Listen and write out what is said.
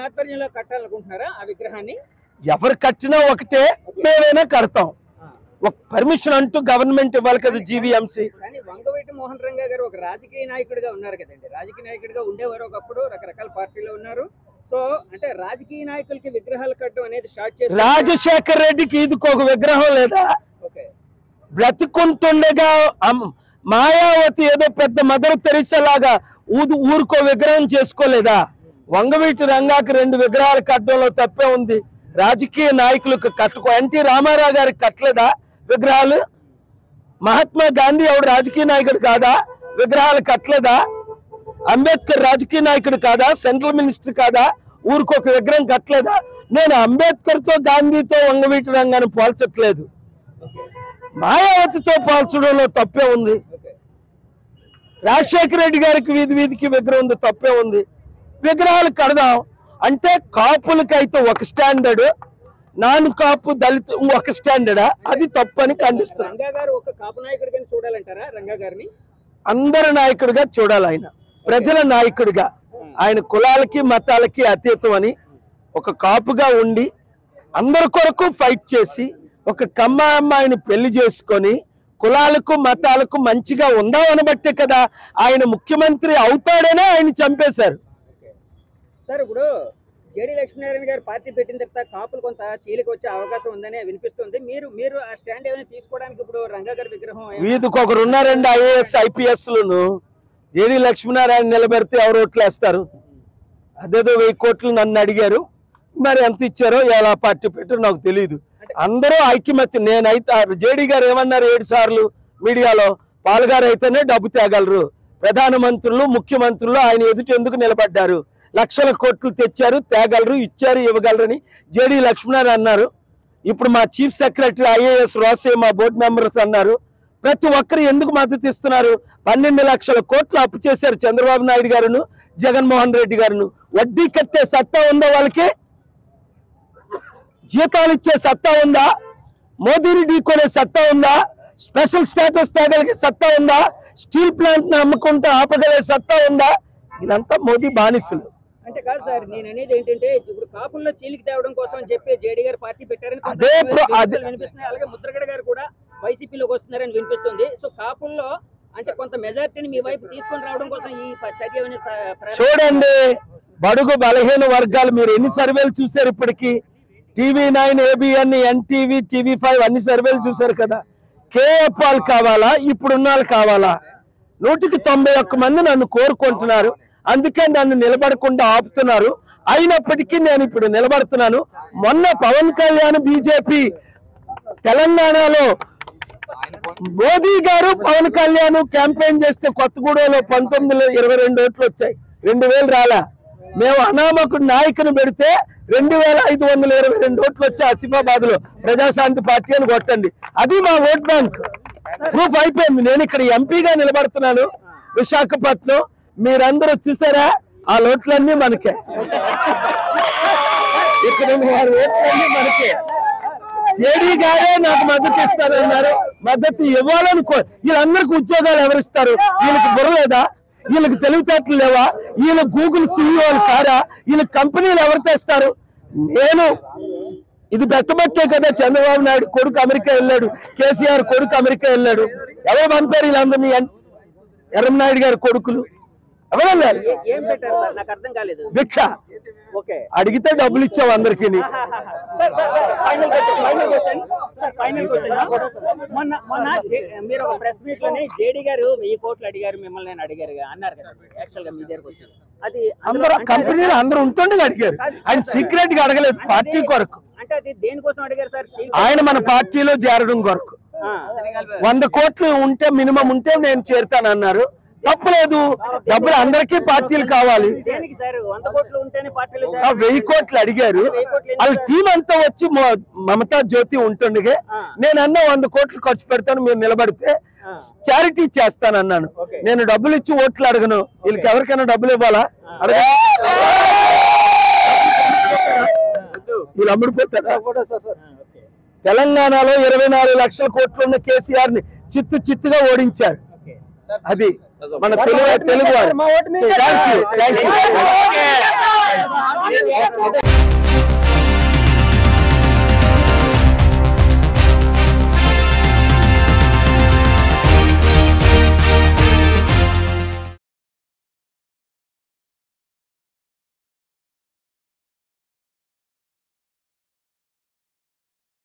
ఆధ్వర్యంలో కట్టాలనుకుంటున్నారా ఆ విగ్రహాన్ని ఎవరు కట్టినా ఒకటే మేమైనా కడతాం ఒక పర్మిషన్ అంటూ గవర్నమెంట్ ఇవ్వాలి కదా జీవీఎంసీ కానీ వంగవీటి మోహన్ రంగా గారు ఒక రాజకీయ నాయకుడిగా ఉన్నారు కదండి రాజకీయ నాయకుడిగా ఉండేవారు ఒకప్పుడు రకరకాల పార్టీలో ఉన్నారు సో అంటే రాజకీయ నాయకులకి విగ్రహాలు కట్టడం అనేది స్టార్ట్ చేసి రాజశేఖర్ రెడ్డికి ఇదికి ఒక విగ్రహం లేదా ఓకే బ్రతుకుంటుండగా అమ్- మాయావతి ఏదో పెద్ద మదర్ తెరిసేలాగా ఊదు ఊరుకో విగ్రహం చేసుకోలేదా వంగవీటి రంగాకి రెండు విగ్రహాలు కట్టడంలో తప్పే ఉంది రాజకీయ నాయకులకు కట్టుకో ఎన్టీ రామారావు గారికి కట్టలేదా విగ్రహాలు మహాత్మా గాంధీ ఎవడు రాజకీయ నాయకుడు కాదా విగ్రహాలు కట్టలేదా అంబేద్కర్ రాజకీయ నాయకుడు కాదా సెంట్రల్ మినిస్టర్ కాదా ఊరికొక విగ్రహం కట్టలేదా నేను అంబేద్కర్ తో గాంధీతో వంగవీటి రంగాన్ని పోల్చట్లేదు మాయావతితో పోల్చడంలో తప్పే ఉంది ఓకే రాజశేఖర రెడ్డి గారికి వీధి వీధికి విగ్రహం ఉంది తప్పే ఉంది విగ్రహాలు కడదాం అంటే కాపులకైతే ఒక స్టాండర్డ్ నాన్ కాపు దళిత ఒక స్టాండర్డా అది తప్పని ఖండిస్తున్నాను రంగా గారు ఒక కాపు నాయకుడిగా చూడాలంటారా రంగా గారిని అందరి నాయకుడిగా చూడాలి ఆయన ప్రజల నాయకుడిగా ఆయన కులాలకి మతాలకి అతీతం అని ఒక కాపుగా ఉండి అందరి కొరకు ఫైట్ చేసి ఒక కమ్మ అమ్మాయిని పెళ్లి చేసుకొని కులాలకు మతాలకు మంచిగా ఉందామని బట్టే కదా ఆయన ముఖ్యమంత్రి అవుతాడనే ఆయన చంపేశారు సార్ ఇప్పుడు జేడి లక్ష్మీనారాయణ గారు పార్టీ పెట్టిన తర్వాత కాపులు కొంత చీలికి వచ్చే అవకాశం ఉందని వినిపిస్తుంది మీరు మీరు ఆ స్టాండ్ ఏమైనా తీసుకోవడానికి ఇప్పుడు రంగా గారి విగ్రహం ఏమైనా- వీధికి ఒకరు ఉన్నారండి ఐఏఎస్ ఐపీఎస్లను జేడి లక్ష్మీనారాయణ నిలబెడితే ఎవరు ఓట్లేస్తారు అదేదో వెయ్యి కోట్లు నన్ను అడిగారు మరి ఎంత ఇచ్చారో ఎలా పార్టీ పెట్టారో నాకు తెలియదు అందరూ ఐక్యమత్యం నేనైతే జేడీ గారు ఏమన్నారు ఏడు సార్లు మీడియాలో పాల్గారు అయితేనే డబ్బు తేగలరు ప్రధానమంత్రులు ముఖ్యమంత్రులు ఆయన ఎదుట ఎందుకు నిలబడ్డారు లక్షల కోట్లు తెచ్చారు తేగలరు ఇచ్చారు ఇవ్వగలరని జేడీ లక్ష్మణారాయణ అన్నారు ఇప్పుడు మా చీఫ్ సెక్రటరీ ఐఏఎస్ రోసే మా బోర్డు మెంబర్స్ అన్నారు ప్రతి ఒక్కరు ఎందుకు మద్దతు ఇస్తున్నారు పన్నెండు లక్షల కోట్లు అప్పు చేశారు చంద్రబాబు నాయుడు గారును జగన్మోహన్ రెడ్డి గారును వడ్డీ కట్టే సత్తా ఉందా వాళ్ళకి జీతాలు ఇచ్చే సత్తా ఉందా మోదీని ఢీకొనే సత్తా ఉందా స్పెషల్ స్టేటస్ తేగలిగే సత్తా ఉందా స్టీల్ ప్లాంట్ ని అమ్ముకుంటూ ఆపగలే సత్తా ఉందా ఇదంతా మోదీ బానిసలు అంటే కాదు సార్ నేను అనేది ఏంటంటే ఇప్పుడు కాపుల్లో చీలికి తేవడం కోసం అని చెప్పి జేడీ గారు పార్టీ పెట్టారని కొంత అదే ప్రో- విమర్శలు అదే- వినిపిస్తున్నాయి అలాగే ముద్రగడ గారు కూడా వైసీపీలోకి వస్తున్నారని వినిపిస్తుంది సో కాపుల్లో అంటే కొంత మెజారిటీని మీ వైపు తీసుకొని రావడం కోసం ఈ ప- చర్య ఏమైనా స- ప్ర- చూడండి బడుగు బలహీన వర్గాలు మీరు ఎన్ని సర్వేలు చూశారు ఇప్పటికి TV nine ABN NTV TV five అన్ని సర్వేలు చూశారు కదా కేఎఫ్ వాళ్ళు కావాలా ఇప్పుడున్న వాళ్ళు కావాలా నూటికి తొంభై ఒక్క మంది నన్ను కోరుకుంటున్నారు అందుకే నన్ను నిలబడకుండా ఆపుతున్నారు అయినప్పటికీ నేను ఇప్పుడు నిలబడుతున్నాను మొన్న పవన్ కళ్యాణ్ బీజేపీ తెలంగాణలో మోదీ గారు పవన్ కళ్యాణ్ క్యాంపెయిన్ చేస్తే కొత్తగూడెంలో పంతొమ్మిది ఇరవై రెండు ఓట్లు వచ్చాయి రెండు వేలు రాలా మేము అనామకుడు నాయకుని పెడితే రెండు వేల ఐదు వందల ఇరవై రెండు ఓట్లు వచ్చి ఆసిఫాబాద్ లో ప్రజాశాంతి పార్టీ అని కొట్టండి అది మా ఓట్ బ్యాంక్ ప్రూఫ్ అయిపోయింది నేను ఇక్కడ ఎంపీగా నిలబడుతున్నాను విశాఖపట్నం మీరందరూ చూసారా ఆ ఓట్లన్నీ మనకే ఇక్కడ ఉన్న వారి ఓట్లన్నీ మనకే జేడీ గారే నాకు మద్దతు ఇస్తారన్నారు మద్దతు ఇవ్వాలనుకో వీళ్ళందరికి ఉద్యోగాలు ఎవరిస్తారు వీళ్ళకి బుర్రలేదా వీళ్ళకి తెలివితేటలు లేవా వీళ్ళ గూగుల్ సీఈఓలు కారా వీళ్ళ కంపెనీలు ఎవరు తెస్తారు నేను ఇది పెట్టబట్టే కదా చంద్రబాబు నాయుడు కొడుకు అమెరికా వెళ్ళాడు కేసీఆర్ కొడుకు అమెరికా వెళ్ళాడు ఎవరు పంపారు వీళ్ళందరినీ ఎర్రమనాయుడు గారి కొడుకులు ఎవరు వెళ్ళారు ఏ- ఏం పెట్టారు సార్ నాకు అర్థం కాలేదు భిక్ష ఓకే అడిగితే డబ్బులు ఇచ్చావు అందరికీ sir sir sir final question final question sir final question మొన్న మొన్న జే- మీరు ఒక ప్రెస్ మీట్ లోనే జేడీ గారు వెయ్యి కోట్లు అడిగారు మిమ్మల్ని నేను అడిగారు అన్నారు కదా యాక్చువల్ గా మీ దగ్గరకు వచ్చి అది అందులో అందరూ అంటే- కంపెనీలు అందరూ ఉంటుండగా అడిగారు ఆయన సీక్రెట్ గా అడగలేదు పార్టీ కొరకు అంటే అది దేనికోసం అడిగారు సార్ స్టీల్ ఆయన మన పార్టీలో చేరడం కొరకు ఆ. వంద కోట్లు ఉంటే మినిమం ఉంటే నేను చేరుతానన్నారు తప్పలేదు డబ్బులు అందరికీ పార్టీలు కావాలి దేనికి సార్ వంద కోట్లు ఉంటేనే పార్టీలో ఆ చేరాలి. వెయ్యి కోట్లు అడిగారు వాళ్ళ టీం అంతా వచ్చి మొ- మమతా జ్యోతి ఉంటుండగా నేను అన్న వంద కోట్లు ఖర్చు పెడతాను మీరు నిలబడితే చారిటీ చేస్తానన్నాను నేను డబ్బులు ఇచ్చి ఓట్లు అడగను వీళ్ళకి ఎవరికైనా డబ్బులు ఇవ్వాలా అడగ వీళ్ళు అమ్ముడిపోతారా తెలంగాణలో ఇరవై నాలుగు లక్షల కోట్లు ఉన్న కేసీఆర్ ని చిత్తు చిత్తుగా ఓడించారు అది మన తెలుగు తెలుగు వారు thank you thank you thanks